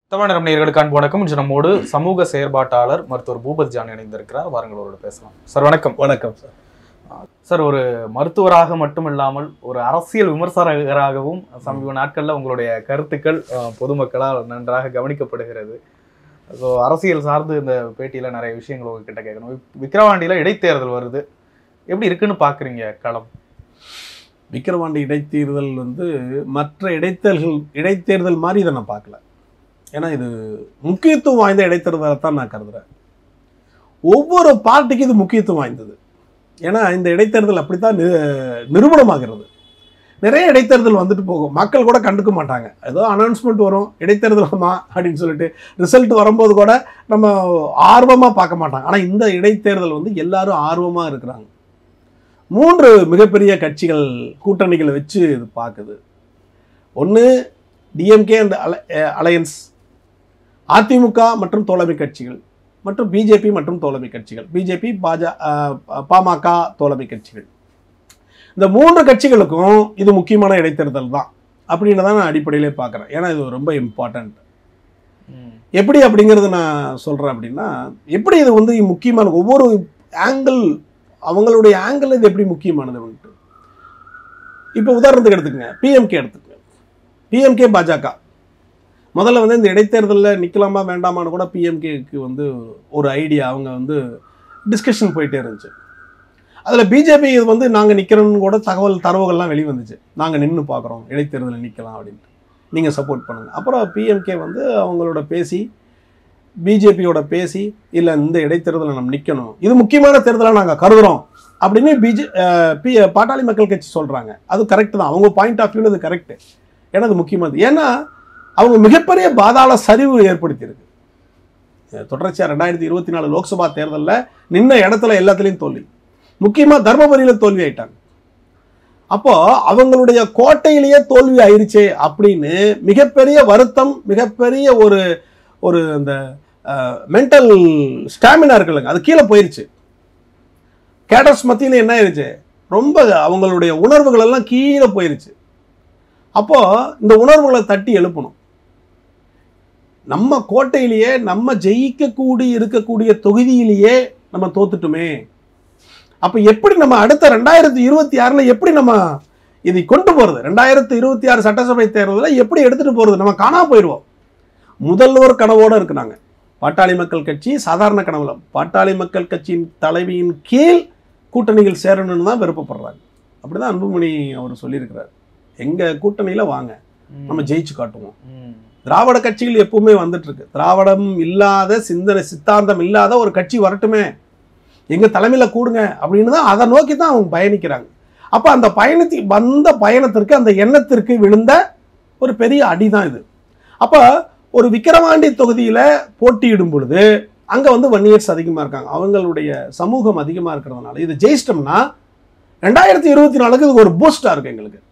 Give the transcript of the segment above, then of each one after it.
தமிழர் நேயர்களுக்கு அன்பு வணக்கம் இன்று நம்மோடு சமூக செயற்பாட்டாளர் மருத்துவர் பூபத் ஜான் இணைந்திருக்கிறார் வாருங்கள் அவரோட பேசலாம் சார் வணக்கம் வணக்கம் சார் சார் ஒரு மருத்துவராக மட்டுமில்லாமல் ஒரு அரசியல் விமர்சகராகவும் சமீப நாட்கள்ல உங்களுடைய கருத்துக்கள் அஹ், பொதுமக்களால் நன்றாக கவனிக்கப்படுகிறது ஸோ அரசியல் சார்ந்து இந்த பேட்டியில நிறைய விஷயங்கள் உங்ககிட்ட கேட்கணும் விக்- விக்கிரவாண்டியில இடைத்தேர்தல் வருது எப்படி இருக்குன்னு பாக்குறீங்க களம் விக்கிரவாண்டி இடைத்தேர்தல் வந்து மற்ற இடைத்தேர்தல் இடைத்தேர்தல் மாதிரி இதை நான் பார்க்கல ஏன்னா இது முக்கியத்துவம் வாய்ந்த இடைத்தேர்தலை தான் நான் கருதுறேன் ஒவ்வொரு பார்ட்டிக்கும் இது முக்கியத்துவம் வாய்ந்தது ஏன்னா இந்த இடைத்தேர்தல் அப்படித்தான் நி- நிரூபணமாகிறது நிறைய இடைத்தேர்தல் வந்துட்டு போகும் மக்கள் கூட கண்டுக்க மாட்டாங்க ஏதோ அனௌன்ஸ்மெண்ட் வரும் இடைத்தேர்தலாமா அப்படின்னு சொல்லிட்டு ரிசல்ட் வரும்போது கூட நம்ம ஆர்வமாக பார்க்க மாட்டாங்க ஆனால் இந்த இடைத்தேர்தல் வந்து எல்லாரும் ஆர்வமாக இருக்கிறாங்க மூன்று மிகப்பெரிய கட்சிகள் கூட்டணிகளை வச்சு இது பார்க்குது ஒன்று டிஎம்கே அண்ட் அலையன்ஸ் அதிமுக மற்றும் தோழமை கட்சிகள் மற்றும் பிஜேபி மற்றும் தோழமை கட்சிகள் பிஜேபி பாஜ அஹ், பாமக தோழமை கட்சிகள் இந்த மூன்று கட்சிகளுக்கும் இது முக்கியமான இடைத்தேர்தல் தான் அப்படின்னு தான் நான் அடிப்படையிலே பார்க்குறேன் ஏன்னா இது ரொம்ப இம்பார்ட்டன்ட் எப்படி அப்படிங்கிறது நான் சொல்கிறேன் அப்படின்னா எப்படி இது வந்து முக்கியமான ஒவ்வொரு ஆங்கிள் அவங்களுடைய ஆங்கிள் இது எப்படி முக்கியமானது வந்துட்டு இப்போ உதாரணத்துக்கு எடுத்துக்கங்க பிஎம்கே எடுத்துக்கங்க பிஎம்கே பாஜக முதல்ல வந்து இந்த இடைத்தேர்தலில் நிற்கலாமா வேண்டாமான்னு கூட பிஎம்கேக்கு வந்து ஒரு ஐடியா அவங்க வந்து டிஸ்கஷன் போயிட்டே இருந்துச்சு அதில் பிஜேபி இது வந்து நாங்கள் நிற்கிறோன்னு கூட தகவல் தரவுகள்லாம் வெளி வந்துச்சு நாங்கள் நின்று பார்க்குறோம் இடைத்தேர்தலில் நிற்கலாம் அப்படின்ட்டு நீங்கள் சப்போர்ட் பண்ணுங்கள் அப்புறம் பிஎம்கே வந்து அவங்களோட பேசி பிஜேபியோட பேசி இல்லை இந்த இடைத்தேர்தலில் நம்ம நிற்கணும் இது முக்கியமான தேர்தலாக நாங்கள் கருதுகிறோம் அப்படின்னு பிஜே பி பாட்டாளி மக்கள் கட்சி சொல்கிறாங்க அது கரெக்ட் தான் அவங்க பாயிண்ட் ஆஃப் வியூவில் அது கரெக்ட் ஏன்னா அது முக்கியமானது ஏன்னா அவங்க மிகப்பெரிய பாதாள சரிவு ஏற்படுத்தியிருக்கு அஹ் தொடர்ச்சியா ரெண்டாயிரத்தி இருபத்தி நாலு லோக்சபா தேர்தலில் நின்ன இடத்துல எல்லாத்துலேயும் தோல்வி முக்கியமாக தர்மபுரியில் தோல்வி ஆயிட்டாங்க அப்போ அவங்களுடைய கோட்டையிலேயே தோல்வி ஆயிருச்சே அப்படின்னு மிகப்பெரிய வருத்தம் மிகப்பெரிய ஒரு ஒரு அந்த மென்டல் ஸ்டாமினா இருக்குல்லங்க அது கீழே போயிருச்சு கேடர்ஸ் மத்தியில் என்ன ஆயிருச்சு ரொம்ப அவங்களுடைய உணர்வுகள் எல்லாம் கீழே போயிருச்சு அப்போ இந்த உணர்வுகளை தட்டி எழுப்பணும் நம்ம கோட்டையிலேயே நம்ம ஜெயிக்கக்கூடி இருக்கக்கூடிய தொகுதியிலேயே நம்ம தோத்துட்டுமே அப்போ எப்படி நம்ம அடுத்த ரெண்டாயிரத்தி இருபத்தி ஆறில் எப்படி நம்ம இதை கொண்டு போகிறது ரெண்டாயிரத்தி இருபத்தி ஆறு சட்டசபை தேர்தலில் எப்படி எடுத்துகிட்டு போகிறது நம்ம காணாம போயிடுவோம் முதல்வர் கனவோடு இருக்கிறாங்க பாட்டாளி மக்கள் கட்சி சாதாரண கனவுல பாட்டாளி மக்கள் கட்சியின் தலைவியின் கீழ் கூட்டணிகள் சேரணும்னு தான் விருப்பப்படுறாங்க அப்படிதான் அன்புமணி அவர் சொல்லியிருக்கிறார் எங்கள் கூட்டணியில் வாங்க நம்ம ஜெயிச்சு காட்டுவோம் ம். திராவிட கட்சிகள் எப்பவுமே வந்துட்டு இருக்கு திராவிடம் இல்லாத சிந்தனை சித்தாந்தம் இல்லாத ஒரு கட்சி வரட்டுமே எங்க தலைமையில கூடுங்க அப்படின்னு தான் அதை நோக்கி தான் அவங்க பயணிக்கிறாங்க அப்ப அந்த பயணத்தி வந்த பயணத்திற்கு அந்த எண்ணத்திற்கு விழுந்த ஒரு பெரிய அடிதான் இது அப்ப ஒரு விக்கிரவாண்டி தொகுதியில போட்டியிடும் பொழுது அங்க வந்து வன்னியர்ஸ் அதிகமா இருக்காங்க அவங்களுடைய சமூகம் அதிகமா இருக்கிறதுனால இது ஜெயிச்சிட்டோம்னா ரெண்டாயிரத்தி இருபத்தி நாலுக்கு இது ஒரு பூஸ்டா இருக்கு எங்களுக்கு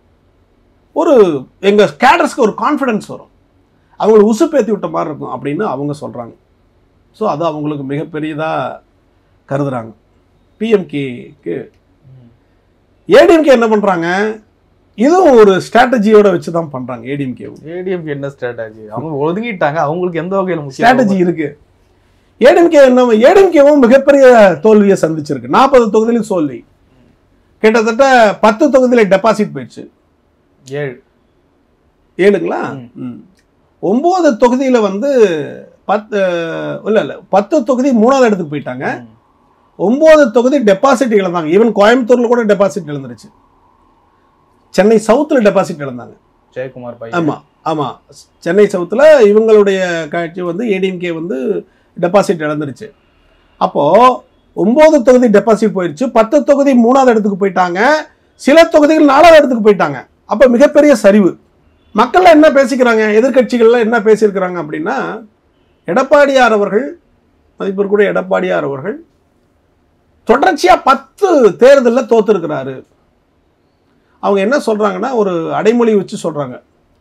ஒரு எங்க கேடர்ஸ்க்கு ஒரு கான்ஃபிடன்ஸ் வரும் அவங்கள உசுப்பேத்தி விட்ட மாதிரி இருக்கும் அப்படின்னு அவங்க சொல்கிறாங்க ஸோ அது அவங்களுக்கு மிகப்பெரியதாக கருதுறாங்க பிஎம்கேக்கு ம். ஏடிஎம்கே என்ன பண்ணுறாங்க இதுவும் ஒரு ஸ்ட்ராட்டஜியோட வச்சு தான் பண்ணுறாங்க ஏடிஎம்கேவும் ADMK என்ன ஸ்ட்ராட்டஜி அவங்க ஒதுங்கிட்டாங்க அவங்களுக்கு எந்த வகையில முக்கியம் ஸ்ட்ராட்டஜி இருக்கு ஏடிஎம்கே என்ன ஏடிஎம்கேவும் மிகப்பெரிய தோல்வியை சந்திச்சிருக்கு நாற்பது தொகுதியிலும் தோல்வி கிட்டத்தட்ட பத்து தொகுதியில் டெபாசிட் போயிடுச்சு ஏழு ஏழுங்களா ம். ம். ஒன்பது தொகுதியில வந்து பத்து இல்ல இல்ல பத்து தொகுதி மூணாவது இடத்துக்கு போயிட்டாங்க ம். ஒன்பது தொகுதி டெபாசிட் இழந்தாங்க ஈவன் கோயம்புத்தூர்ல கூட டெபாசிட் இழந்துருச்சு சென்னை சவுத்துல டெபாசிட் இழந்தாங்க ஜெயக்குமார் பையன் ஆமா ஆமா சென்னை சவுத்துல இவங்களுடைய கட்சி வந்து ஏடிஎம்கே வந்து டெபாசிட் இழந்துருச்சு அப்போ ஒன்பது தொகுதி டெபாசிட் போயிடுச்சு பத்து தொகுதி மூணாவது இடத்துக்கு போயிட்டாங்க சில தொகுதிகள் நாலாவது இடத்துக்கு போயிட்டாங்க அப்போ மிகப்பெரிய சரிவு மக்கள்லாம் என்ன பேசிக்கிறாங்க எதிர்க்கட்சிகள்ல என்ன பேசியிருக்கிறாங்க அப்படின்னா எடப்பாடியார் அவர்கள் மதிப்பிற்குரிய எடப்பாடியார் அவர்கள் தொடர்ச்சியா பத்து தேர்தலில் தோத்துருக்கிறாரு அவங்க என்ன சொல்றாங்கன்னா ஒரு அடைமொழி வச்சு சொல்றாங்க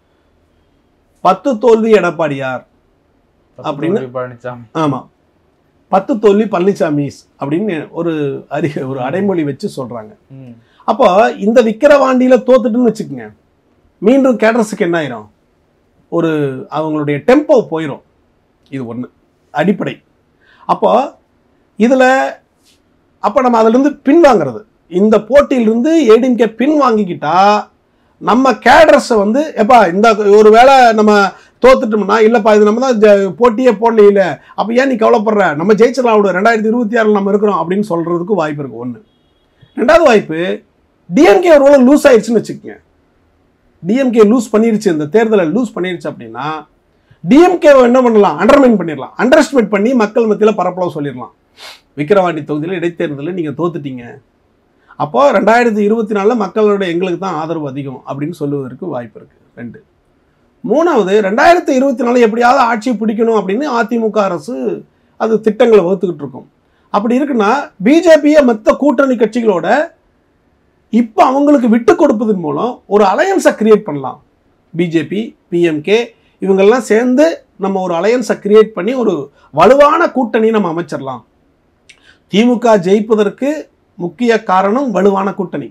பத்து தோல்வி எடப்பாடியார் அப்படின்னு- அப்படின்னு பழனிசாமி ஆமா பத்து தோல்வி பழனிசாமி அப்படின்னு ஒரு அறி ஒரு அடைமொழி வச்சு சொல்றாங்க ம். அப்போ இந்த விக்கிரவாண்டியில தோத்துட்டுன்னு வச்சுக்கோங்க மீண்டும் கேடரஸுக்கு என்ன ஆயிரும் ஒரு அவங்களுடைய டெம்போ போயிடும் இது ஒன்று அடிப்படை அப்போ இதில் அப்போ நம்ம அதிலிருந்து பின்வாங்கிறது இந்த போட்டியிலிருந்து ஏடிஎம்கே பின் வாங்கிக்கிட்டா நம்ம கேடர்ஸை வந்து எப்பா இந்த ஒரு வேளை நம்ம தோத்துட்டோம்னா இல்லைப்பா இது நம்ம தான் ஜ- போட்டியே போடலையில அப்போ ஏன் நீ கவலைப்படுற நம்ம ஜெயிச்சிடலாம் விடு ரெண்டாயிரத்தி இருபத்தி ஆறில் நம்ம இருக்கிறோம் அப்படின்னு சொல்கிறதுக்கு வாய்ப்பு இருக்குது ஒன்று ரெண்டாவது வாய்ப்பு டிஎம்கே ஒரு வேளை லூஸ் ஆயிடுச்சுன்னு வச்சுக்கோங்க டிஎம்கே லூஸ் பண்ணிருச்சு இந்த தேர்தலை லூஸ் பண்ணிருச்சு அப்படின்னா டிஎம்கே என்ன பண்ணலாம் அண்டர்மைன் பண்ணிடலாம் அண்டர் எஸ்டிமேட் பண்ணி மக்கள் மத்தியில் பரப்பளவு சொல்லிடலாம் விக்கிரவாண்டி தொகுதியில் இடைத்தேர்தலில் நீங்கள் தோத்துட்டீங்க அப்போ ரெண்டாயிரத்தி இருபத்தி நாலில் மக்களோட எங்களுக்கு தான் ஆதரவு அதிகம் அப்படின்னு சொல்லுவதற்கு வாய்ப்பு இருக்குது ரெண்டு மூணாவது ரெண்டாயிரத்தி இருபத்தி நாலு எப்படியாவது ஆட்சி பிடிக்கணும் அப்படின்னு அதிமுக அரசு அது திட்டங்களை வகுத்துக்கிட்டு இருக்கும் அப்படி இருக்குன்னா பிஜேபியை மற்ற கூட்டணி கட்சிகளோட இப்போ அவங்களுக்கு விட்டு கொடுப்பதன் மூலம் ஒரு அலையன்ஸை கிரியேட் பண்ணலாம் பிஜேபி பிஎம்கே இவங்கெல்லாம் சேர்ந்து நம்ம ஒரு அலையன்ஸை கிரியேட் பண்ணி ஒரு வலுவான கூட்டணி நம்ம அமைச்சிடலாம் திமுக ஜெயிப்பதற்கு முக்கிய காரணம் வலுவான கூட்டணி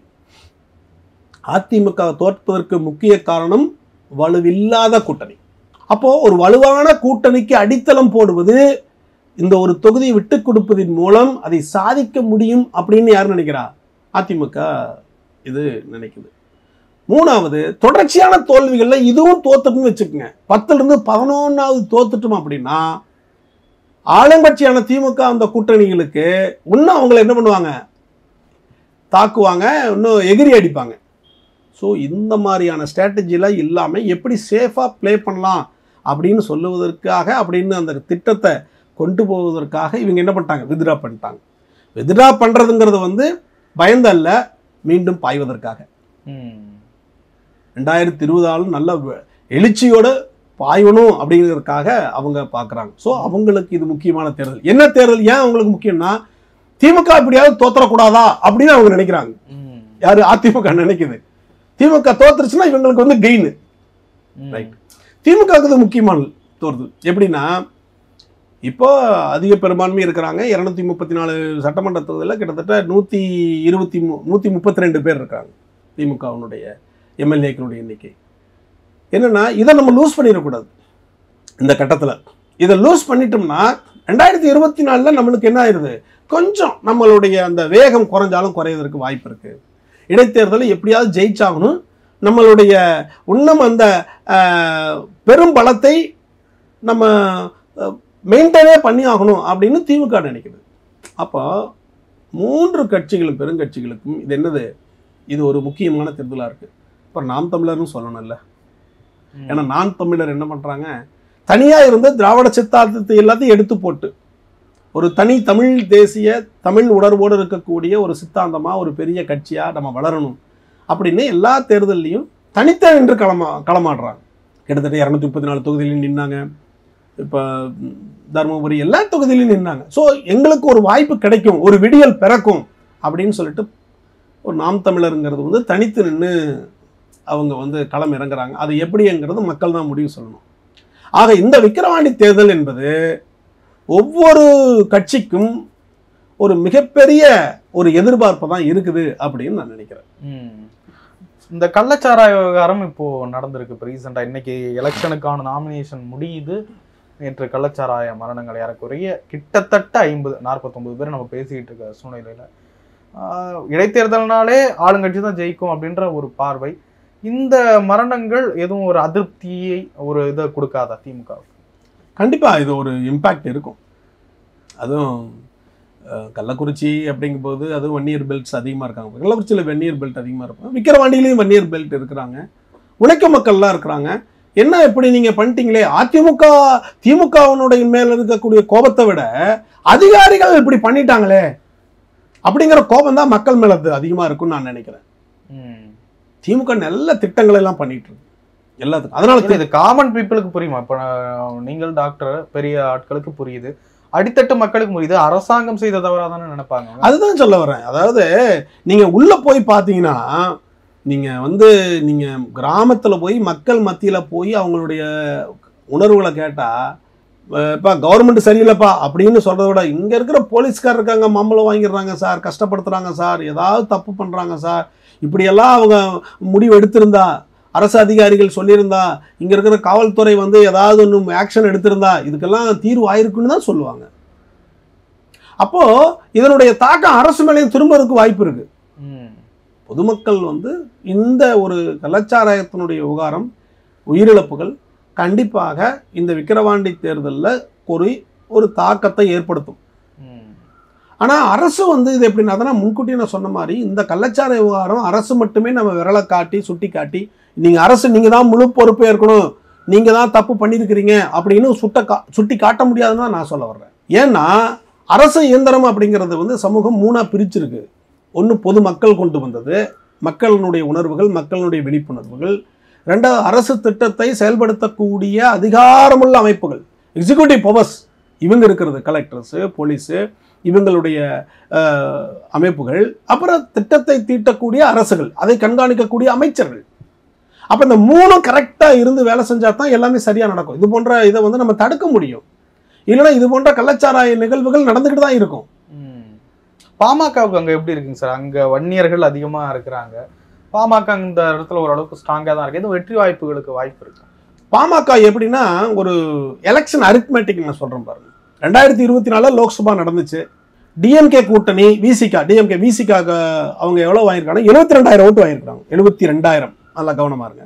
அதிமுக தோற்பதற்கு முக்கிய காரணம் வலுவில்லாத கூட்டணி அப்போ ஒரு வலுவான கூட்டணிக்கு அடித்தளம் போடுவது இந்த ஒரு தொகுதியை விட்டு கொடுப்பதன் மூலம் அதை சாதிக்க முடியும் அப்படின்னு யார் நினைக்கிறா அதிமுக இது நினைக்குது மூணாவது தொடர்ச்சியான தோல்விகள்ல இதுவும் தோத்துட்டுன்னு வச்சுக்கோங்க பத்துல இருந்து பதினொன்னாவது தோத்துட்டோம் அப்படின்னா ஆளுங்கட்சியான திமுக அந்த கூட்டணிகளுக்கு இன்னும் அவங்கள என்ன பண்ணுவாங்க தாக்குவாங்க இன்னும் எகிரி அடிப்பாங்க ஸோ இந்த மாதிரியான ஸ்ட்ராட்டஜிலாம் இல்லாமல் எப்படி சேஃபாக ப்ளே பண்ணலாம் அப்படின்னு சொல்லுவதற்காக அப்படின்னு அந்த திட்டத்தை கொண்டு போவதற்காக இவங்க என்ன பண்ணிட்டாங்க வித்ரா பண்ணிட்டாங்க வித்ரா பண்ணுறதுங்கிறது வந்து பயந்தல்ல மீண்டும் பாய்வதற்காக ம். ரெண்டாயிரத்தி இருபதாலும் நல்ல வ- எழுச்சியோட பாயணும் அப்படிங்கிறதுக்காக அவங்க பார்க்குறாங்க ஸோ அவங்களுக்கு இது முக்கியமான தேர்தல் என்ன தேர்தல் ஏன் அவங்களுக்கு முக்கியம்னா திமுக இப்படியாவது தோத்தரக்கூடாதா அப்படின்னு அவங்க நினைக்கிறாங்க ம். யாரு அதிமுக நினைக்குது திமுக தோத்துருச்சுன்னா இவங்களுக்கு வந்து கெயின் ம். Right. திமுகவுக்கு இது முக்கியமான தோறுது எப்படின்னா இப்போ அதிக பெரும்பான்மை இருக்கிறாங்க இரநூத்தி முப்பத்தி நாலு சட்டமன்ற தொகுதியில் கிட்டத்தட்ட நூற்றி இருபத்தி மூ நூற்றி முப்பத்தி ரெண்டு பேர் இருக்காங்க திமுகவினுடைய எம்எல்ஏக்களுடைய எண்ணிக்கை என்னன்னா இதை நம்ம லூஸ் பண்ணிடக்கூடாது இந்த கட்டத்தில் இதை லூஸ் பண்ணிட்டோம்னா ரெண்டாயிரத்தி இருபத்தி நாலில் நம்மளுக்கு என்ன ஆயிருது கொஞ்சம் நம்மளுடைய அந்த வேகம் குறைஞ்சாலும் குறையறதுக்கு வாய்ப்பு இருக்குது இடைத்தேர்தலில் எப்படியாவது ஜெயிச்சாகணும் நம்மளுடைய இன்னும் அந்த ஆஹ், பெரும் பலத்தை நம்ம மெயின்டைனே பண்ணி ஆகணும் அப்படின்னு திமுக நினைக்குது அப்போ மூன்று கட்சிகளும் பெருங்கட்சிகளுக்கும் இது என்னது இது ஒரு முக்கியமான தேர்தலாக இருக்குது இப்போ நாம் தமிழர்னு சொல்லணும்ல ம். ஏன்னா நான் தமிழர் என்ன பண்ணுறாங்க தனியாக இருந்த திராவிட சித்தாந்தத்தை எல்லாத்தையும் எடுத்து போட்டு ஒரு தனி தமிழ் தேசிய தமிழ் உணர்வோடு இருக்கக்கூடிய ஒரு சித்தாந்தமாக ஒரு பெரிய கட்சியாக நம்ம வளரணும் அப்படின்னு எல்லா தேர்தல்லையும் தனித்த நின்று களமா களமாடுறாங்க கிட்டத்தட்ட இரநூத்தி முப்பத்தி நாலு தொகுதியிலையும் நின்னாங்க இப்போ தருமபுரி எல்லா தொகுதியிலையும் நின்னாங்க ஸோ எங்களுக்கு ஒரு வாய்ப்பு கிடைக்கும் ஒரு விடியல் பிறக்கும் அப்படின்னு சொல்லிட்டு ஒரு நாம் தமிழருங்கிறது வந்து தனித்து நின்று அவங்க வந்து களம் இறங்குறாங்க அது எப்படிங்கிறது மக்கள் தான் முடிவு சொல்லணும் ஆக இந்த விக்கிரவாண்டி தேர்தல் என்பது ஒவ்வொரு கட்சிக்கும் ஒரு மிகப்பெரிய ஒரு எதிர்பார்ப்பு தான் இருக்குது அப்படின்னு நான் நினைக்கிறேன் ம். இந்த கள்ளச்சாராய விவகாரம் இப்போ நடந்திருக்கு இப்போ ரீசெண்டாக இன்னைக்கு எலெக்ஷனுக்கான நாமினேஷன் முடியுது நேற்று கள்ளச்சாராய மரணங்கள் ஏறக்குறைய கிட்டத்தட்ட ஐம்பது நாற்பத்தொம்பது பேர் நம்ம பேசிக்கிட்டு இருக்க சூழ்நிலையில் இடைத்தேர்தல்னாலே ஆளுங்கட்சி தான் ஜெயிக்கும் அப்படின்ற ஒரு பார்வை இந்த மரணங்கள் எதுவும் ஒரு அதிருப்தியை ஒரு இதை கொடுக்காதா திமுக கண்டிப்பாக இது ஒரு இம்பேக்ட் இருக்கும் அதுவும் அஹ், கள்ளக்குறிச்சி அப்படிங்கும்போது அதுவும் வன்னியர் பெல்ட்ஸ் அதிகமாக இருக்காங்க கள்ளக்குறிச்சியில் வெந்நியர் பெல்ட் அதிகமாக இருப்பாங்க விக்கிரவாண்டிலையும் வன்னியர் பெல்ட் இருக்கிறாங்க உழைக்கும் மக்கள்லாம் இருக்கிறாங்க என்ன இப்படி நீங்கள் பண்ணிட்டீங்களே அதிமுக திமுகவினுடைய மேல இருக்கக்கூடிய கோபத்தை விட அதிகாரிகள் இப்படி பண்ணிட்டாங்களே அப்படிங்கிற கோபம் தான் மக்கள் மேல அது அதிகமாக இருக்கும்னு நான் நினைக்கிறேன் ம். திமுக நல்ல திட்டங்கள் எல்லாம் பண்ணிட்டு இருக்கு எல்லாத்துக்கும் அதனால இல்ல, இது காமன் பீப்புளுக்கு புரியுமா இப்போ நான் நீங்கள் டாக்டர் பெரிய ஆட்களுக்கு புரியுது அடித்தட்டு மக்களுக்கு புரியுது அரசாங்கம் செய்த தவறா தானே நினைப்பாங்க அவங்க. அதுதான் சொல்ல வரேன் அதாவது நீங்க உள்ள போய் பார்த்தீங்கன்னா நீங்க வந்து நீங்க கிராமத்துல போய் மக்கள் மத்தியில போய் அவங்களுடைய உணர்வுகளை கேட்டா அஹ் இப்ப கவர்மெண்ட் சரியில்லைப்பா அப்படின்னு சொல்றத விட இங்க இருக்கிற போலீஸ்கார் இருக்காங்க மாம்பழம் வாங்கிடுறாங்க சார் கஷ்டப்படுத்துறாங்க சார் ஏதாவது தப்பு பண்றாங்க சார் இப்படியெல்லாம் அவங்க முடிவு எடுத்திருந்தா அரசு அதிகாரிகள் சொல்லியிருந்தா இங்க இருக்கிற காவல்துறை வந்து ஏதாவது ஒன்று ஆக்ஷன் எடுத்திருந்தா இதுக்கெல்லாம் தீர்வு ஆயிருக்குன்னு தான் சொல்லுவாங்க அப்போ இதனுடைய தாக்கம் அரசு மேலேயும் திரும்பறதுக்கு வாய்ப்பு இருக்கு ம். பொதுமக்கள் வந்து இந்த ஒரு கலாச்சாரத்தினுடைய விவகாரம் உயிரிழப்புகள் கண்டிப்பாக இந்த விக்கிரவாண்டி தேர்தலில் ஒரு ஒரு தாக்கத்தை ஏற்படுத்தும் ம். ஆனால் அரசு வந்து இது எப்படின்னா அதான் முன்கூட்டியே நான் சொன்ன மாதிரி இந்த கள்ளச்சார விவகாரம் அரசு மட்டுமே நம்ம விரலை காட்டி சுட்டி காட்டி நீங்கள் அரசு நீங்கள் தான் முழு பொறுப்பே இருக்கணும் நீங்கள் தான் தப்பு பண்ணியிருக்கிறீங்க அப்படின்னு சுட்ட கா சுட்டி காட்ட முடியாதுன்னு தான் நான் சொல்ல வர்றேன் ஏன்னா அரசு இயந்திரம் அப்படிங்கிறது வந்து சமூகம் மூணாக பிரிச்சிருக்கு ஒன்று பொதுமக்கள் கொண்டு வந்தது மக்களினுடைய உணர்வுகள் மக்களினுடைய விழிப்புணர்வுகள் ரெண்டாவது அரசு திட்டத்தை செயல்படுத்தக்கூடிய அதிகாரமுள்ள அமைப்புகள் எக்ஸிக்யூட்டிவ் பவர்ஸ் இவங்க இருக்கிறது கலெக்டர்ஸு போலீஸு இவங்களுடைய அஹ், அமைப்புகள் அப்புறம் திட்டத்தை தீட்டக்கூடிய அரசுகள் அதை கண்காணிக்கக்கூடிய அமைச்சர்கள் அப்போ இந்த மூணும் கரெக்டாக இருந்து வேலை செஞ்சால் தான் எல்லாமே சரியாக நடக்கும் இது போன்ற இதை வந்து நம்ம தடுக்க முடியும் இல்லைன்னா இது போன்ற கள்ளச்சாராய நிகழ்வுகள் நடந்துக்கிட்டு தான் இருக்கும் ம். பாமகவுக்கு அங்க எப்படி இருக்குங்க சார் அங்க வன்னியர்கள் அதிகமா இருக்கிறாங்க பாமக இந்த இடத்துல ஓரளவுக்கு ஸ்ட்ராங்கா தான் இருக்கு எதுவும் வெற்றி வாய்ப்புகளுக்கு வாய்ப்பு இருக்கு பாமக எப்படின்னா ஒரு எலெக்ஷன் அரித்மேட்டிக் நான் சொல்கிறேன் பாருங்க ரெண்டாயிரத்தி இருபத்தி நாலில் லோக்சபா நடந்துச்சு டிஎம்கே கூட்டணி விசிகா டிஎம்கே விசிகாக அவங்க எவ்வளோ வாங்கியிருக்காங்க எழுபத்தி ரெண்டாயிரம் ஓட்டு வாங்கியிருக்காங்க எழுபத்தி ரெண்டாயிரம் நல்லா கவனமாக இருங்க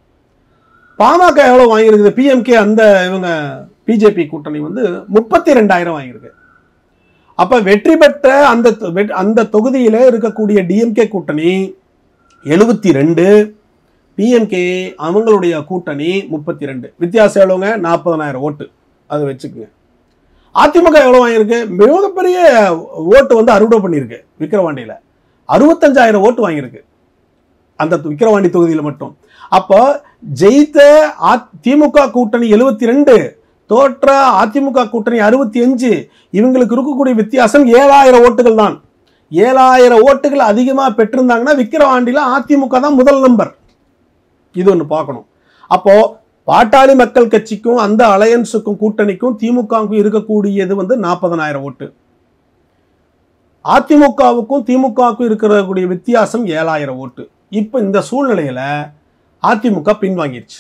பாமக எவ்வளோ வாங்கியிருக்குது பிஎம்கே அந்த இவங்க பிஜேபி கூட்டணி வந்து முப்பத்தி ரெண்டாயிரம் வாங்கியிருக்கு அப்போ வெற்றி பெற்ற அந்த தொ- வெ- அந்த தொகுதியில் இருக்கக்கூடிய டிஎம்கே கூட்டணி எழுபத்தி ரெண்டு பிஎம்கே அவங்களுடைய கூட்டணி முப்பத்தி ரெண்டு வித்தியாசம் எவ்வளோங்க நாற்பதனாயிரம் ஓட்டு அதை வச்சுக்கோங்க அதிமுக எவ்வளோ வாங்கியிருக்கு மிகப்பெரிய ஓட்டு வந்து அறுவடை பண்ணியிருக்கு விக்கிரவாண்டியில் அறுபத்தஞ்சாயிரம் ஓட்டு வாங்கியிருக்கு அந்த து- விக்கிரவாண்டி தொகுதியில் மட்டும் அப்போ ஜெயித்த அ- திமுக கூட்டணி எழுபத்தி ரெண்டு தோற்ற அதிமுக கூட்டணி அறுபத்தி அஞ்சு இவங்களுக்கு இருக்கக்கூடிய வித்தியாசம் ஏழாயிரம் ஓட்டுகள் தான் ஏழாயிரம் ஓட்டுகள் அதிகமாக பெற்றிருந்தாங்கன்னா விக்கிரவாண்டியில் அதிமுக தான் முதல் நம்பர் இது ஒன்று பார்க்கணும் அப்போ பாட்டாளி மக்கள் கட்சிக்கும் அந்த அலையன்ஸுக்கும் கூட்டணிக்கும் திமுகவுக்கும் இருக்கக்கூடியது வந்து நாற்பதனாயிரம் ஓட்டு அதிமுகவுக்கும் திமுகவுக்கும் இருக்கக்கூடிய வித்தியாசம் ஏழாயிரம் ஓட்டு இப்போ இந்த சூழ்நிலையில அதிமுக பின்வாங்கிருச்சு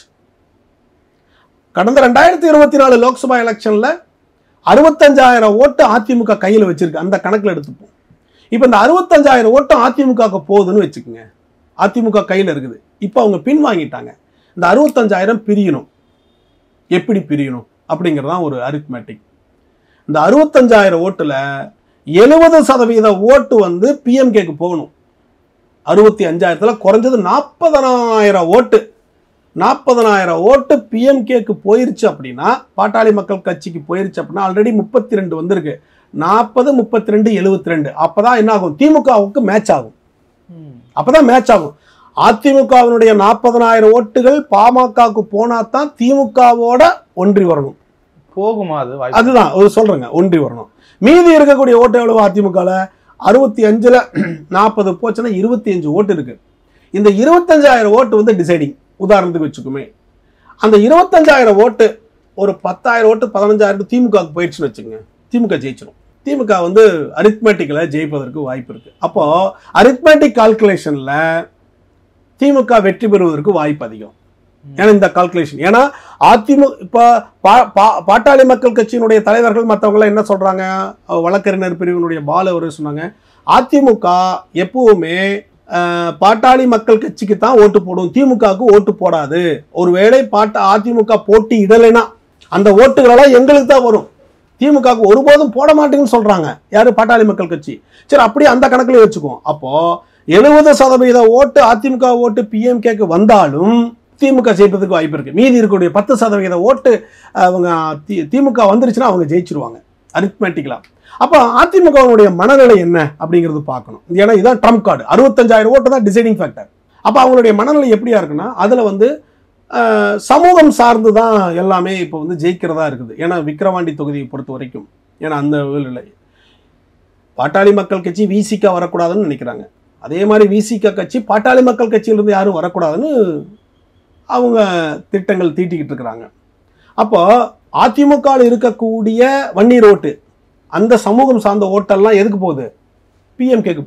கடந்த ரெண்டாயிரத்தி இருபத்தி நாலு லோக்சபா எலெக்ஷன்ல அறுபத்தஞ்சாயிரம் ஓட்டு அதிமுக கையில் வச்சிருக்கு அந்த கணக்கில் எடுத்துப்போம் இப்போ இந்த அறுபத்தஞ்சாயிரம் ஓட்டு அதிமுகவுக்கு போகுதுன்னு வச்சுக்கோங்க அதிமுக கையில் இருக்குது இப்போ அவங்க பின்வாங்கிட்டாங்க இந்த அறுபத்தஞ்சாயிரம் பிரியணும் எப்படி பிரியணும் அப்படிங்கிறது தான் ஒரு அரித்மேட்டிக் இந்த அறுபத்தஞ்சாயிரம் ஓட்டில் எழுபது சதவீத ஓட்டு வந்து பிஎம்கேக்கு போகணும் அறுபத்தி அஞ்சாயிரத்தில் குறைஞ்சது நாற்பதனாயிரம் ஓட்டு நாற்பதனாயிரம் ஓட்டு பிஎம்கேக்கு போயிருச்சு அப்படின்னா பாட்டாளி மக்கள் கட்சிக்கு போயிருச்சு அப்படின்னா ஆல்ரெடி முப்பத்தி ரெண்டு வந்திருக்கு நாற்பது முப்பத்தி ரெண்டு எழுபத்தி ரெண்டு அப்பதான் என்ன ஆகும் திமுகவுக்கு மேட்ச் ஆகும் ம். அப்பதான் மேட்ச் ஆகும் அதிமுகவினுடைய நாற்பதனாயிரம் ஓட்டுகள் பாமகவுக்கு போனா தான் திமுகவோட ஒன்றி வரணும் போகுமா அது வாய்ப்பு அதுதான் ஒரு சொல்றேங்க ஒன்றி வரணும் மீதி இருக்கக்கூடிய ஓட்டு எவ்வளவு அதிமுகல அறுபத்தி அஞ்சுல நாற்பது போச்சுன்னா இருபத்தி அஞ்சு ஓட்டு இருக்கு இந்த இருபத்தஞ்சாயிரம் ஓட்டு வந்து டிசைடிங் உதாரணத்துக்கு வச்சுக்குமே அந்த இருபத்தஞ்சாயிரம் ஓட்டு ஒரு பத்தாயிரம் ஓட்டு பதினஞ்சாயிரம் திமுகவுக்கு போயிடுச்சுன்னு வச்சுங்க திமுக ஜெயிச்சிடும் திமுக வந்து அரித்மேட்டிக்கில் ஜெயிப்பதற்கு வாய்ப்பு இருக்கு அப்போ அரித்மேட்டிக் கால்குலேஷன்ல திமுக வெற்றி பெறுவதற்கு வாய்ப்பு அதிகம் ஏன்னா இந்த கால்குலேஷன் ஏன்னா அதிமுக இப்போ பா- பா- பாட்டாளி மக்கள் கட்சியினுடைய தலைவர்கள் மற்றவங்களாம் என்ன சொல்றாங்க அஹ் வழக்கறிஞர் பிரிவினுடைய பாலு அவர் சொன்னாங்க அதிமுக எப்பவுமே அஹ், பாட்டாளி மக்கள் கட்சிக்கு தான் ஓட்டு போடும் திமுகவுக்கு ஓட்டு போடாது ஒருவேளை பாட்ட அதிமுக போட்டி இடலைனா அந்த ஓட்டுகளெல்லாம் எங்களுக்கு தான் வரும் திமுகவுக்கு ஒருபோதும் போட மாட்டேங்குன்னு சொல்றாங்க யாரு பாட்டாளி மக்கள் கட்சி சரி அப்படியே அந்த கணக்குல வச்சுக்குவோம் அப்போ எழுபது சதவீத ஓட்டு அதிமுக ஓட்டு பிஎம்கேக்கு வந்தாலும் திமுக ஜெயிப்பதற்கு வாய்ப்பு இருக்கு மீதி இருக்கக்கூடிய பத்து சதவீத ஓட்டு அவங்க தி- திமுக வந்துருச்சுன்னா அவங்க ஜெயிச்சிருவாங்க அரித்மேட்டிக்கலா அப்போ அதிமுகவுடைய மனநிலை என்ன அப்படிங்கிறது பார்க்கணும் ஏன்னா இதுதான் ட்ரம்ப் கார்டு அறுபத்தஞ்சாயிரம் ஓட்டு தான் டிசைடிங் ஃபேக்டர் அப்போ அவங்களுடைய மனநிலை எப்படியா இருக்குன்னா அதில் வந்து அஹ், சமூகம் சார்ந்து தான் எல்லாமே இப்போ வந்து ஜெயிக்கிறதா இருக்குது ஏன்னா விக்கிரவாண்டி தொகுதியை பொறுத்த வரைக்கும் ஏன்னா அந்த இல்லை பாட்டாளி மக்கள் கட்சி விசிகா வரக்கூடாதுன்னு நினைக்கிறாங்க அதே மாதிரி விசிகா கட்சி பாட்டாளி மக்கள் கட்சியிலிருந்து யாரும் வரக்கூடாதுன்னு அவங்க திட்டங்கள் தீட்டிக்கிட்டு இருக்கிறாங்க அப்போ அதிமுகவில் இருக்கக்கூடிய வன்னீர் ஓட்டு அந்த சமூகம் சார்ந்த ஓட்டெல்லாம் எதுக்கு போகுது பிஎம்கேக்கு போயிடும்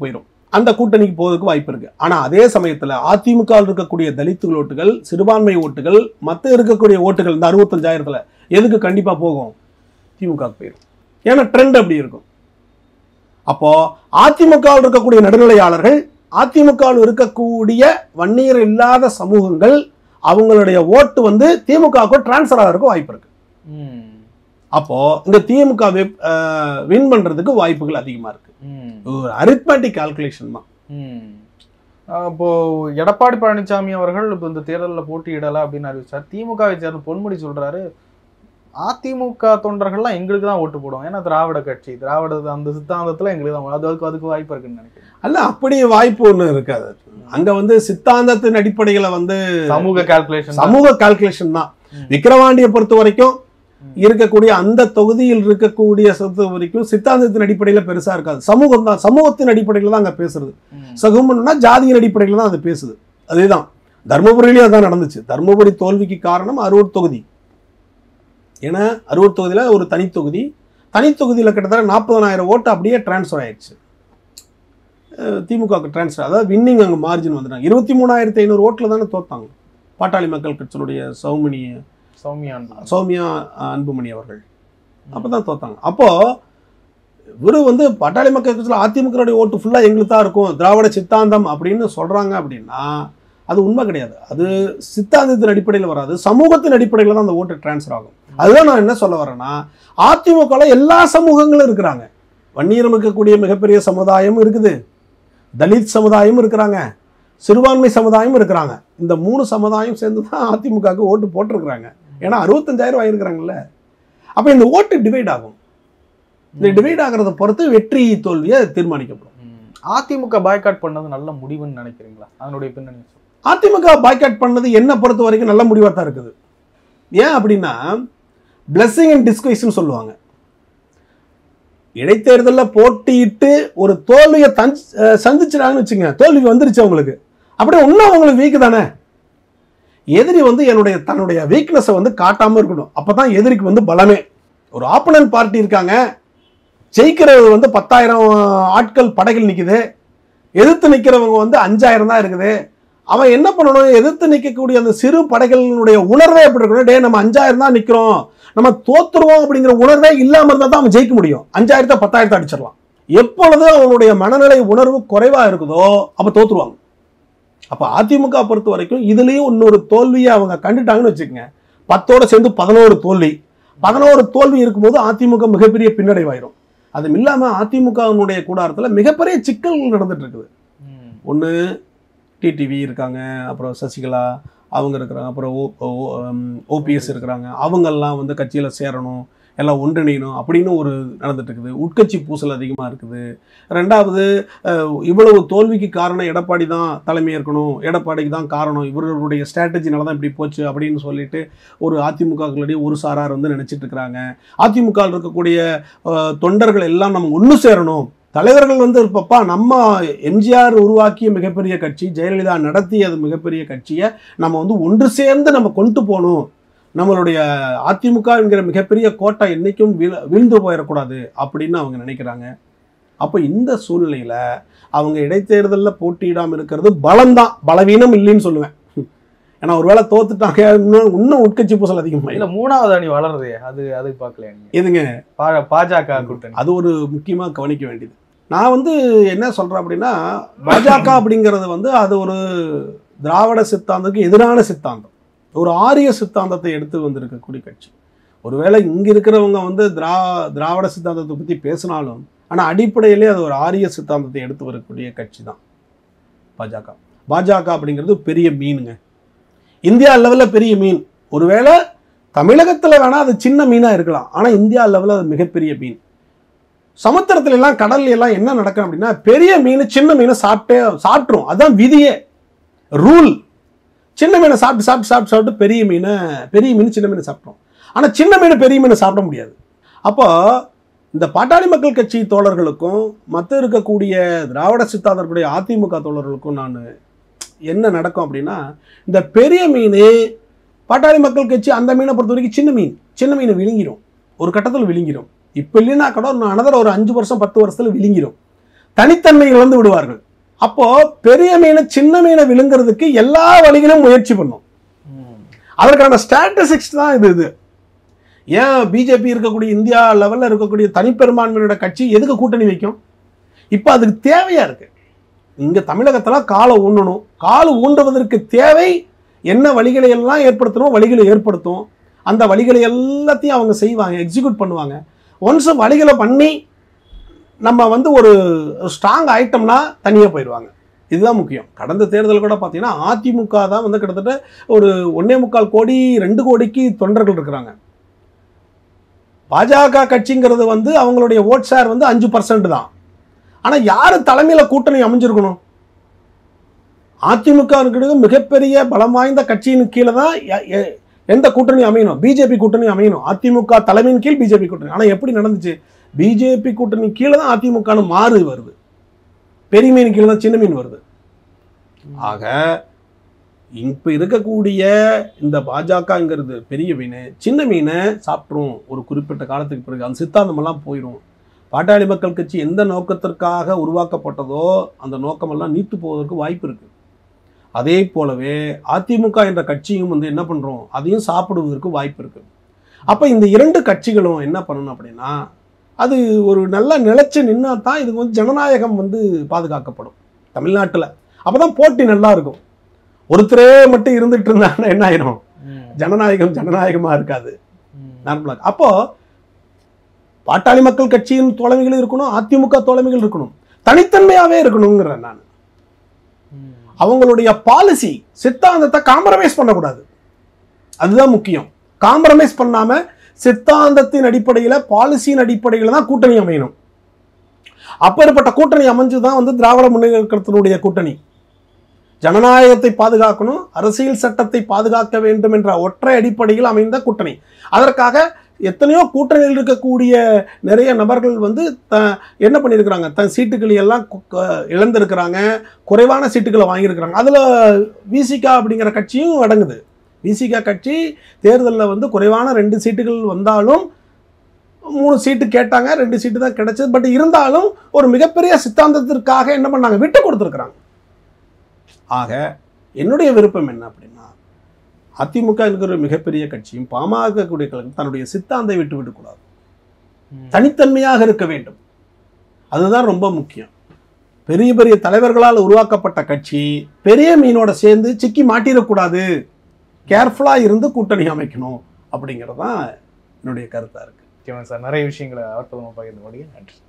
அந்த கூட்டணிக்கு போவதற்கு வாய்ப்பு இருக்கு ஆனா அதே சமயத்துல அதிமுக வில் இருக்கக்கூடிய தலித்துகள் ஓட்டுகள் சிறுபான்மை ஓட்டுகள் மத்த இருக்கக்கூடிய ஓட்டுகள் இந்த அறுபத்தஞ்சாயிரத்துல எதுக்கு கண்டிப்பா போகும் திமுக க்கு போயிடும் ஏன்னா ட்ரெண்ட் அப்படி இருக்கும் அப்போ அதிமுகவில் இருக்கக்கூடிய நடுநிலையாளர்கள் அதிமுகவில் இருக்கக்கூடிய வன்னியர் இல்லாத சமூகங்கள் அவங்களுடைய ஓட்டு வந்து திமுகவுக்கு டிரான்ஸ்ஃபர் ஆகிறதுக்கு வாய்ப்பு இருக்கு ம். அப்போ இந்த திமுக வின் பண்றதுக்கு வாய்ப்புகள் அதிகமா இருக்கு ம். ஒரு அரித்மேட்டிக் கால்குலேஷன் தான் ம். அஹ் இப்போ எடப்பாடி பழனிசாமி அவர்கள் இப்போ இந்த தேர்தலில் போட்டியிடல அப்படின்னு அறிவிச்சார் திமுகவை சேர்ந்த பொன்முடி சொல்றாரு அதிமுக தொண்டர்கள்லாம் எங்களுக்கு தான் ஓட்டு போடுவோம் ஏன்னா திராவிட கட்சி திராவிட அந்த சித்தாந்தத்துல எங்களுக்கு தான் அது அதுக்கு அதுக்கு வாய்ப்பு இருக்குன்னு நினைக்கிறேன் அல்ல அப்படி வாய்ப்பு ஒண்ணு இருக்காது அங்க வந்து சித்தாந்தத்தின் அடிப்படையில வந்து சமூக கால்குலேஷன் சமூக கால்குலேஷன் தான் ம். விக்கிரவாண்டியை பொறுத்த வரைக்கும் ம். இருக்கக்கூடிய அந்த தொகுதியில் இருக்கக்கூடிய சொத்து வரைக்கும் சித்தாந்தத்தின் அடிப்படையில பெருசா இருக்காது சமூகம் தான் சமூகத்தின் அடிப்படையில தான் அங்க பேசுறது சகுமன்னா ஜாதியின் அடிப்படையில தான் அது பேசுது அதேதான் தர்மபுரியிலையும் அதான் நடந்துச்சு தர்மபுரி தோல்விக்கு காரணம் அரூர் தொகுதி ஏன்னா அரூர் தொகுதியில ஒரு தனி தொகுதி தனி தொகுதியில கிட்டத்தட்ட நாற்பதனாயிரம் ஓட்டு அப்படியே டிரான்ஸ்ஃபர் ஆயிடுச்சு அஹ் திமுகவுக்கு டிரான்ஸ்ஃபர் அதாவது வின்னிங் அங்கே மார்ஜின் வந்துட்டாங்க இருபத்தி மூணாயிரத்தி ஐநூறு ஓட்டில் தானே தோத்தாங்க பாட்டாளி மக்கள் கட்சியினுடைய சௌமினி சௌமியா சௌமியா அஹ், அன்புமணி அவர்கள் அப்போ தான் தோத்தாங்க அப்போ இவரு வந்து பாட்டாளி மக்கள் கட்சியில் அதிமுகவுடைய ஓட்டு ஃபுல்லாக எங்களுக்கு தான் இருக்கும் திராவிட சித்தாந்தம் அப்படின்னு சொல்றாங்க அப்படின்னா அது உண்மை கிடையாது அது சித்தாந்தத்தின் அடிப்படையில் வராது சமூகத்தின் அடிப்படையில் தான் அந்த ஓட்டு டிரான்ஸ்ஃபர் ஆகும் அதுதான் நான் என்ன சொல்ல வரேன்னா அதிமுகவில் எல்லா சமூகங்களும் இருக்கிறாங்க வன்னியரம் இருக்கக்கூடிய மிகப்பெரிய சமுதாயம் இருக்குது தலித் சமுதாயம் இருக்கிறாங்க சிறுபான்மை சமுதாயம் இருக்கிறாங்க இந்த மூணு சமுதாயம் சேர்ந்து தான் அதிமுகவுக்கு ஓட்டு போட்டிருக்கிறாங்க ஏன்னா அறுபத்தஞ்சாயிரம் வாங்கியிருக்கிறாங்கல்ல அப்போ இந்த ஓட்டு டிவைட் ஆகும் இந்த டிவைட் ஆகிறத பொறுத்து வெற்றி தோல்வியை தீர்மானிக்கப்படும் அதிமுக பாய்காட் பண்ணது நல்ல முடிவுன்னு நினைக்கிறீங்களா அதனுடைய பின்னணி சொல்லுங்க. அதிமுக பாய்காட் பண்ணது என்ன பொறுத்த வரைக்கும் நல்ல முடிவாக தான் இருக்குது ஏன் அப்படின்னா பிளெஸிங் அண்ட் டிஸ்கொய்ஸ்னு சொல்லுவாங்க இடைத்தேர்தலில் போட்டியிட்டு ஒரு தோல்வியை தஞ் அஹ் சந்திச்சிட்டாங்கன்னு வச்சுங்க தோல்வி வந்துருச்சு அவங்களுக்கு அப்படியே இன்னும் அவங்களுக்கு வீக் தானே எதிரி வந்து என்னுடைய தன்னுடைய வீக்னஸை வந்து காட்டாம இருக்கணும் அப்பதான் எதிரிக்கு வந்து பலமே ஒரு ஆப்பனன்ட் பார்ட்டி இருக்காங்க ஜெயிக்கிறது வந்து பத்தாயிரம் ஆட்கள் படைகள் நிக்குது எதிர்த்து நிக்கிறவங்க வந்து அஞ்சாயிரம் தான் இருக்குது அவன் என்ன பண்ணணும் எதிர்த்து நிற்கக்கூடிய அந்த சிறு படைகளினுடைய உணர்வே எப்படி இருக்கணும் டே நம்ம அஞ்சாயிரம் தான் நிக்கிறோம் நம்ம தோத்துருவோம் அப்படிங்கிற உணர்வே இல்லாம இருந்தா தான் அவன் ஜெயிக்க முடியும் அஞ்சாயிரத்தை பத்தாயிரத்தை அடிச்சிடலாம் எப்பொழுது அவனுடைய மனநிலை உணர்வு குறைவா இருக்குதோ அப்ப தோத்துருவாங்க அப்ப அதிமுக பொறுத்த வரைக்கும் இதுலயும் இன்னொரு தோல்வியை அவங்க கண்டுட்டாங்கன்னு வச்சுக்கோங்க பத்தோட சேர்ந்து பதினோரு தோல்வி பதினோரு தோல்வி இருக்கும்போது அதிமுக மிகப்பெரிய பின்னடைவாயிரும் அதுவும் இல்லாம அதிமுகவினுடைய கூடாரத்துல மிகப்பெரிய சிக்கல்கள் நடந்துட்டு இருக்குது ம். ஒன்று டிடிவி இருக்காங்க அப்புறம் சசிகலா அவங்க இருக்கிறாங்க அப்புறம் ஓ ஓபிஎஸ் இருக்கிறாங்க அவங்கெல்லாம் வந்து கட்சியில் சேரணும் எல்லாம் ஒன்றிணையணும் அப்படின்னு ஒரு நடந்துட்டு இருக்குது உட்கட்சி பூசல் அதிகமாக இருக்குது ரெண்டாவது அஹ், இவ்வளவு தோல்விக்கு காரணம் எடப்பாடி தான் தலைமை ஏற்கணும் எடப்பாடிக்கு தான் காரணம் இவர்களுடைய ஸ்ட்ராட்டஜினால தான் இப்படி போச்சு அப்படின்னு சொல்லிட்டு ஒரு அதிமுகக்களுடைய ஒரு சாரார் வந்து நினைச்சிட்டு இருக்கிறாங்க அதிமுக வில் இருக்கக்கூடிய அஹ், தொண்டர்கள் எல்லாம் நம்ம ஒன்று சேரணும் தலைவர்கள் வந்து இருப்பப்பா நம்ம எம்ஜிஆர் உருவாக்கிய மிகப்பெரிய கட்சி ஜெயலலிதா நடத்திய அது மிகப்பெரிய கட்சியை நம்ம வந்து ஒன்று சேர்ந்து நம்ம கொண்டு போகணும் நம்மளுடைய அதிமுக என்கிற மிகப்பெரிய கோட்டை என்னைக்கும் வீழ வீழ்ந்து போயிடக்கூடாது அப்படின்னு அவங்க நினைக்கிறாங்க அப்போ இந்த சூழ்நிலையில அவங்க இடைத்தேர்தலில் போட்டியிடாமல் இருக்கிறது பலம்தான் பலவீனம் இல்லைன்னு சொல்லுவேன் ஏன்னா ஒருவேளை தோத்துட்டாங்க இன்னும் இன்னும் உட்கட்சி பூசல் அதிகமாக இல்ல மூணாவது அணி வளருதே அது அது பார்க்கலையா நீங்க எதுங்க பா- பாஜக கூட்டணி அது ஒரு முக்கியமாக கவனிக்க வேண்டியது நான் வந்து என்ன சொல்கிறேன் அப்படின்னா பாஜக அப்படிங்கிறது வந்து அது ஒரு திராவிட சித்தாந்தத்துக்கு எதிரான சித்தாந்தம் ஒரு ஆரிய சித்தாந்தத்தை எடுத்து வந்திருக்கக்கூடிய கட்சி ஒருவேளை இங்கே இருக்கிறவங்க வந்து திரா திராவிட சித்தாந்தத்தை பற்றி பேசினாலும் ஆனால் அடிப்படையிலே அது ஒரு ஆரிய சித்தாந்தத்தை எடுத்து வரக்கூடிய கட்சி தான் பாஜக பாஜக அப்படிங்கிறது பெரிய மீனுங்க இந்தியா லெவலில் பெரிய மீன் ஒருவேளை தமிழகத்தில் வேணால் அது சின்ன மீனாக இருக்கலாம் ஆனால் இந்தியா லெவலில் அது மிகப்பெரிய மீன் சமுத்திரத்துல எல்லாம் கடல்ல எல்லாம் என்ன நடக்கும் அப்படின்னா பெரிய மீன் சின்ன மீனை சாப்பிட்டே சாப்பிட்ரும் அதான் விதியே ரூல் சின்ன மீனை சாப்பிட்டு சாப்பிட்டு சாப்பிட்டு சாப்பிட்டு பெரிய மீனை பெரிய மீன் சின்ன மீனை சாப்பிட்றோம் ஆனால் சின்ன மீன் பெரிய மீனை சாப்பிட முடியாது அப்போ இந்த பாட்டாளி மக்கள் கட்சி தோழர்களுக்கும் மற்ற இருக்கக்கூடிய திராவிட சித்தாந்தர்களுடைய அதிமுக தோழர்களுக்கும் நான் என்ன நடக்கும் அப்படின்னா இந்த பெரிய மீன் பாட்டாளி மக்கள் கட்சி அந்த மீனை பொறுத்த வரைக்கும் சின்ன மீன் சின்ன மீனை விழுங்கிரும் ஒரு கட்டத்தில் விழுங்கிரும் இப்போ இல்லைன்னா கூட ஒரு அனதர் ஒரு அஞ்சு வருஷம் பத்து வருஷத்துல விழுங்கிரும் தனித்தன்மை இழந்து விடுவார்கள் அப்போ பெரிய மீனை சின்ன மீனை விழுங்குறதுக்கு எல்லா வழிகளும் முயற்சி பண்ணும் ம். அதற்கான ஸ்டாட்டிஸ்டிக்ஸ் தான் இது இது ஏன் பிஜேபி இருக்கக்கூடிய இந்தியா லெவல்ல இருக்கக்கூடிய தனிப்பெரும்பான்மையோட கட்சி எதுக்கு கூட்டணி வைக்கும் இப்போ அதுக்கு தேவையா இருக்கு இங்க தமிழகத்துல காலை ஊண்டணும் கால் ஊண்டுவதற்கு தேவை என்ன வழிகளை எல்லாம் ஏற்படுத்தணும் வழிகளை ஏற்படுத்தும் அந்த வழிகளை எல்லாத்தையும் அவங்க செய்வாங்க எக்ஸிக்யூட் பண்ணுவாங்க ஒன்ஸ் வழிகளை பண்ணி நம்ம வந்து ஒரு ஸ்ட்ராங் ஐட்டம்னா தனியாக போயிடுவாங்க இதுதான் முக்கியம் கடந்த தேர்தல் கூட பார்த்தீங்கன்னா அதிமுக தான் வந்து கிட்டத்தட்ட ஒரு ஒன்னே முக்கால் கோடி ரெண்டு கோடிக்கு தொண்டர்கள் இருக்கிறாங்க பாஜக கட்சிங்கிறது வந்து அவங்களுடைய ஓட் ஷேர் வந்து அஞ்சு பர்சன்ட் தான் ஆனால் யார் தலைமையில் கூட்டணி அமைஞ்சிருக்கணும் அதிமுக இருக்கிறது மிகப்பெரிய பலம் வாய்ந்த கட்சியின் கீழே தான் எ- எ- எந்த கூட்டணி அமையணும் பிஜேபி கூட்டணி அமையணும் அதிமுக தலைமையின் கீழ் பிஜேபி கூட்டணி ஆனால் எப்படி நடந்துச்சு பிஜேபி கூட்டணி கீழே தான் அதிமுகன்னு மாறு வருது பெரிய மீன் கீழே தான் சின்ன மீன் வருது ஆக இப்போ இருக்கக்கூடிய இந்த பாஜகங்கிறது பெரிய மீன் சின்ன மீனை சாப்பிட்ரும் ஒரு குறிப்பிட்ட காலத்துக்கு பிறகு அந்த சித்தாந்தமெல்லாம் போயிடும் பாட்டாளி மக்கள் கட்சி எந்த நோக்கத்திற்காக உருவாக்கப்பட்டதோ அந்த நோக்கமெல்லாம் நீத்து போவதற்கு வாய்ப்பு இருக்கு அதே போலவே அதிமுக என்ற கட்சியும் வந்து என்ன பண்றோம் அதையும் சாப்பிடுவதற்கு வாய்ப்பு இருக்கு அப்ப இந்த இரண்டு கட்சிகளும் என்ன பண்ணணும் அப்படின்னா அது ஒரு நல்ல நிலைச்சு நின்னா தான் இதுக்கு வந்து ஜனநாயகம் வந்து பாதுகாக்கப்படும் தமிழ்நாட்டுல அப்பதான் போட்டி நல்லா இருக்கும் ஒருத்தரே மட்டும் இருந்துட்டு இருந்தாங்கன்னா என்ன ஆயிரும் ம். ஜனநாயகம் ஜனநாயகமா இருக்காது ம். நார்மலாக அப்போ பாட்டாளி மக்கள் கட்சியின் தோழமைகள் இருக்கணும் அதிமுக தோழமைகள் இருக்கணும் தனித்தன்மையாவே இருக்கணுங்கிறேன் நான் ம். அவங்களுடைய பாலிசி சித்தாந்தத்தை காம்ப்ரமைஸ் பண்ணக்கூடாது அதுதான் முக்கியம் காம்ப்ரமைஸ் பண்ணாம சித்தாந்தத்தின் அடிப்படையில் பாலிசியின் அடிப்படையில் தான் கூட்டணி அமையணும் அப்பேற்பட்ட கூட்டணி அமைஞ்சு தான் வந்து திராவிட முன்னேற்றத்தினுடைய கூட்டணி ஜனநாயகத்தை பாதுகாக்கணும் அரசியல் சட்டத்தை பாதுகாக்க வேண்டும் என்ற ஒற்றை அடிப்படையில் அமைந்த கூட்டணி அதற்காக எத்தனையோ கூட்டணியில் இருக்கக்கூடிய நிறைய நபர்கள் வந்து த என்ன பண்ணியிருக்கிறாங்க தன் சீட்டுகளை எல்லாம் கு- க- இழந்திருக்கிறாங்க குறைவான சீட்டுகளை வாங்கியிருக்கிறாங்க அதில் விசிகா அப்படிங்கிற கட்சியும் அடங்குது விசிகா கட்சி தேர்தலில் வந்து குறைவான ரெண்டு சீட்டுகள் வந்தாலும் மூணு சீட்டு கேட்டாங்க ரெண்டு சீட்டு தான் கிடைச்சது பட் இருந்தாலும் ஒரு மிகப்பெரிய சித்தாந்தத்திற்காக என்ன பண்ணாங்க விட்டு கொடுத்துருக்குறாங்க ஆக என்னுடைய விருப்பம் என்ன அப்படின்னா அதிமுக என்கிற ஒரு மிகப்பெரிய கட்சியும் பாமக கூடிய கழகம் தன்னுடைய சித்தாந்தை விட்டு விடக்கூடாது ம். தனித்தன்மையாக இருக்க வேண்டும் அதுதான் ரொம்ப முக்கியம் பெரிய பெரிய தலைவர்களால் உருவாக்கப்பட்ட கட்சி பெரிய மீனோட சேர்ந்து சிக்கி மாட்டிடக்கூடாது கேர்ஃபுல்லாக இருந்து கூட்டணி அமைக்கணும் அப்படிங்கிறது தான் என்னுடைய கருத்தாக இருக்கு நிச்சயமா சார் நிறைய விஷயங்களை அற்புதமாக பகிர்ந்து முடியும் நன்றி